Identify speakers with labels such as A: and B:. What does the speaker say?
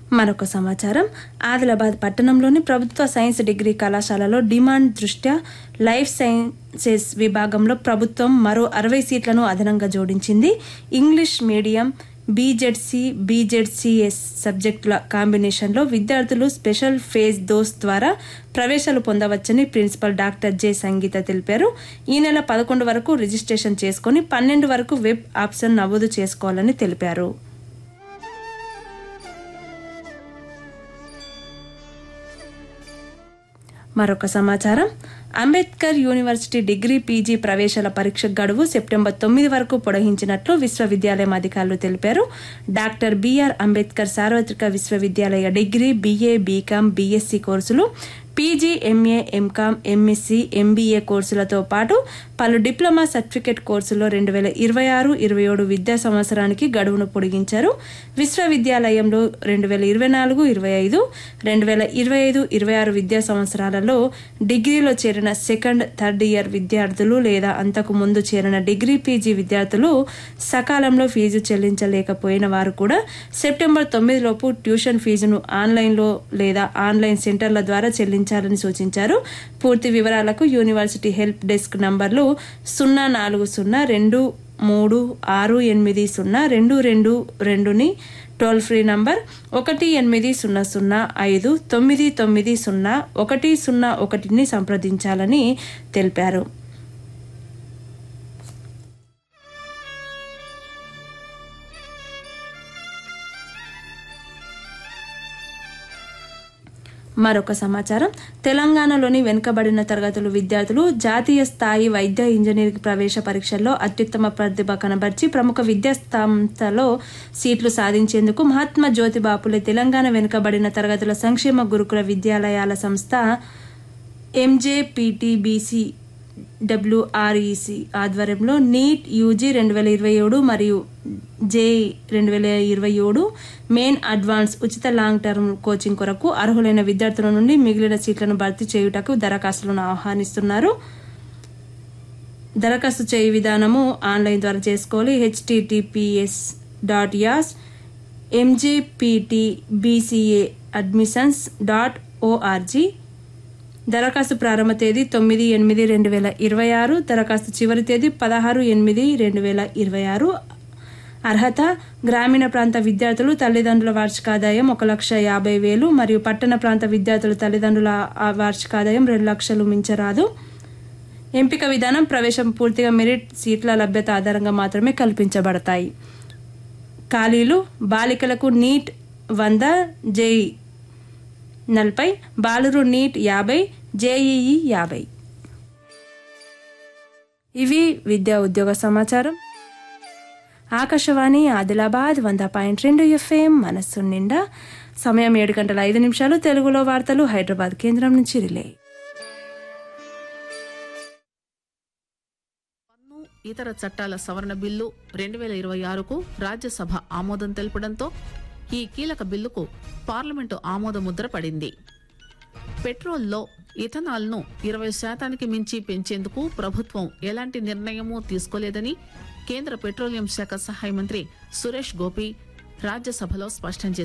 A: మరొక సమాచారం ఆదిలాబాద్ పట్టణంలోని ప్రభుత్వ సైన్స్ డిగ్రీ కళాశాలలో డిమాండ్ దృష్ట్యా లైఫ్ సైన్సెస్ విభాగంలో ప్రభుత్వం మరో అరవై సీట్లను అదనంగా జోడించింది ఇంగ్లీష్ మీడియం బీజెడ్సీ బీజెడ్సీఎస్ సబ్జెక్టుల కాంబినేషన్లో విద్యార్థులు స్పెషల్ ఫేజ్ దోస్ ద్వారా ప్రవేశాలు పొందవచ్చని ప్రిన్సిపల్ డాక్టర్ జె సంగీత తెలిపారు ఈ నెల పదకొండు వరకు రిజిస్ట్రేషన్ చేసుకుని పన్నెండు వరకు వెబ్ ఆప్షన్ నమోదు చేసుకోవాలని తెలిపారు మరొక సమాచారం అంబేద్కర్ యూనివర్సిటీ డిగ్రీ పీజీ ప్రవేశాల పరీక్ష గడువు సెప్టెంబర్ తొమ్మిది వరకు పొడిగించినట్లు విశ్వవిద్యాలయం అధికారులు తెలిపారు డాక్టర్ బిఆర్ అంబేద్కర్ సార్వత్రిక విశ్వవిద్యాలయ degree BA BCom BSc courses PG MA MCom MSc MBA కోర్సులతో పాటు పలు డిప్లొమా సర్టిఫికేట్ కోర్సుల్లో రెండు వేల ఇరవై ఆరు ఇరవై ఏడు విద్యా సంవత్సరానికి గడువును పొడిగించారు విశ్వవిద్యాలయంలో రెండు వేల ఇరవై నాలుగు ఇరవై ఐదు రెండు వేల ఇరవై ఐదు ఇరవై ఆరు విద్యా సంవత్సరాలలో డిగ్రీలో చేరిన సెకండ్ థర్డ్ ఇయర్ విద్యార్థులు లేదా అంతకు ముందు చేరిన డిగ్రీ పీజీ విద్యార్థులు సకాలంలో ఫీజు చెల్లించలేకపోయిన వారు కూడా సెప్టెంబర్ తొమ్మిదిలోపు ట్యూషన్ ఫీజును ఆన్లైన్లో లేదా ఆన్లైన్ సెంటర్ల ద్వారా చెల్లించాలని సూచించారు పూర్తి వివరాలకు యూనివర్సిటీ హెల్ప్ డెస్క్ నంబర్లు సున్నా నాలుగు సున్నా రెండు మూడు ఆరు ఎనిమిది సున్నా రెండు రెండు రెండుని టోల్ ఫ్రీ నంబర్ ఒకటి ఎనిమిది సున్నా సున్నా ఐదు తొమ్మిది తొమ్మిది సున్నా ఒకటి సున్నా ఒకటిని సంప్రదించాలని తెలిపారు మరొక సమాచారం తెలంగాణలోని వెనుకబడిన తరగతుల విద్యార్థులు జాతీయ స్థాయి వైద్య ఇంజనీరింగ్ ప్రవేశ పరీక్షల్లో అత్యుత్తమ ప్రతిభ కనబర్చి ప్రముఖ విద్యా సంస్థలో సీట్లు సాధించేందుకు మహాత్మా జ్యోతిబాపులే తెలంగాణ వెనుకబడిన తరగతుల సంక్షేమ గురుకుల విద్యాలయాల సంస్థ ఎంజేపీటీబీసీ డబ్ల్యూఆర్ఈసి ఆధ్వర్యంలో నీట్ యూజీ రెండు వేల ఇరవై ఏడు మరియు జే రెండు వేల ఇరవై ఏడు మెయిన్ అడ్వాన్స్ ఉచిత లాంగ్ టర్మ్ కోచింగ్ కొరకు అర్హులైన విద్యార్థుల నుండి మిగిలిన సీట్లను భర్తీ చేయుటకు దరఖాస్తులను ఆహ్వానిస్తున్నారు దరఖాస్తు చేయు విధానము ఆన్లైన్ ద్వారా చేసుకోవాలి హెచ్టిటిపిఎస్ డాట్ యాస్ MJPT BCA admissions dot ORG దరఖాస్తు ప్రారంభ తేదీ తొమ్మిది ఎనిమిది రెండు వేల ఇరవై ఆరు దరఖాస్తు చివరి తేదీ పదహారు ఎనిమిది రెండు వేల ఇరవై ఆరు అర్హత గ్రామీణ ప్రాంత విద్యార్థులు తల్లిదండ్రుల వార్షిక ఆదాయం ఒక లక్ష యాభై వేలు మరియు పట్టణ ప్రాంత విద్యార్థుల తల్లిదండ్రుల ఆ వార్షిక ఆదాయం రెండు లక్షలు మించరాదు ఎంపిక విధానం ప్రవేశం పూర్తిగా మెరిట్ సీట్ల లభ్యత ఆధారంగా మాత్రమే కల్పించబడతాయి ఖాళీలు బాలికలకు నీట్ వంద జేఈ నలభై బాలురు నీట్ యాభై జేఈఈ యాభై ఇవి విద్యా ఉద్యోగ సమాచారం ఆకాశవాణి ఆదిలాబాద్ వంద పాయింట్ రెండు ఎఫ్ఎం మనస్సు నిండా సమయం ఏడు గంటల ఐదు నిమిషాలు తెలుగులో వార్తలు హైదరాబాద్ కేంద్రం నుంచి రిలే
B: పన్ను ఇతర చట్టాల సవరణ బిల్లు రెండు వేల ఇరవై ఆరుకు రాజ్యసభ ఆమోదం తెలపడంతో ఈ కీలక బిల్లుకు పార్లమెంటు ఆమోద ముద్ర పడింది పెట్రోల్లో ఇథనాల్ను ఇరవై శాతానికి మించి పెంచేందుకు ప్రభుత్వం ఎలాంటి నిర్ణయమూ తీసుకోలేదని కేంద్ర పెట్రోలియం శాఖ సహాయ మంత్రి సురేష్ గోపి రాజ్యసభలో స్పష్టం చేశారు